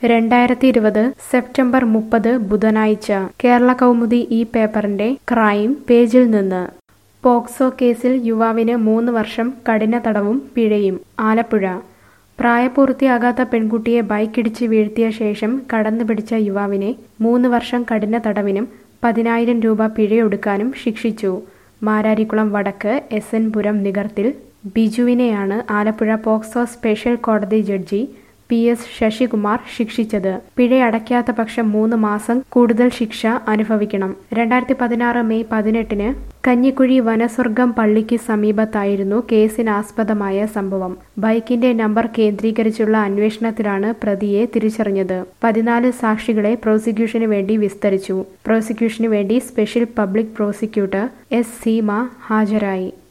രണ്ടായിരത്തി ഇരുപത് സെപ്റ്റംബർ മുപ്പത് ബുധനാഴ്ച കേരള കൗമുദി ഈ പേപ്പറിന്റെ ക്രൈം പേജിൽ നിന്ന് പോക്സോ കേസിൽ യുവാവിന് മൂന്ന് വർഷം കഠിന തടവും പിഴയും ആലപ്പുഴ പ്രായപൂർത്തിയാകാത്ത പെൺകുട്ടിയെ ബൈക്കിടിച്ച് വീഴ്ത്തിയ ശേഷം കടന്നുപിടിച്ച യുവാവിനെ മൂന്ന് വർഷം കഠിന തടവിനും പതിനായിരം രൂപ പിഴയൊടുക്കാനും ശിക്ഷിച്ചു മാരാരിക്കുളം വടക്ക് എസ് എൻ പുരം നികർത്തിൽ ബിജുവിനെയാണ് ആലപ്പുഴ പോക്സോ സ്പെഷ്യൽ കോടതി ജഡ്ജി പി എസ് ശശികുമാർ ശിക്ഷിച്ചത് പിഴയടയ്ക്കാത്ത പക്ഷം മൂന്ന് മാസം കൂടുതൽ ശിക്ഷ അനുഭവിക്കണം രണ്ടായിരത്തി പതിനാറ് മെയ് പതിനെട്ടിന് കഞ്ഞിക്കുഴി വനസ്വർഗം പള്ളിക്ക് സമീപത്തായിരുന്നു കേസിനാസ്പദമായ സംഭവം ബൈക്കിന്റെ നമ്പർ കേന്ദ്രീകരിച്ചുള്ള അന്വേഷണത്തിലാണ് പ്രതിയെ തിരിച്ചറിഞ്ഞത് പതിനാല് സാക്ഷികളെ പ്രോസിക്യൂഷന് വേണ്ടി വിസ്തരിച്ചു പ്രോസിക്യൂഷന് വേണ്ടി special public prosecutor S Seema ഹാജരായി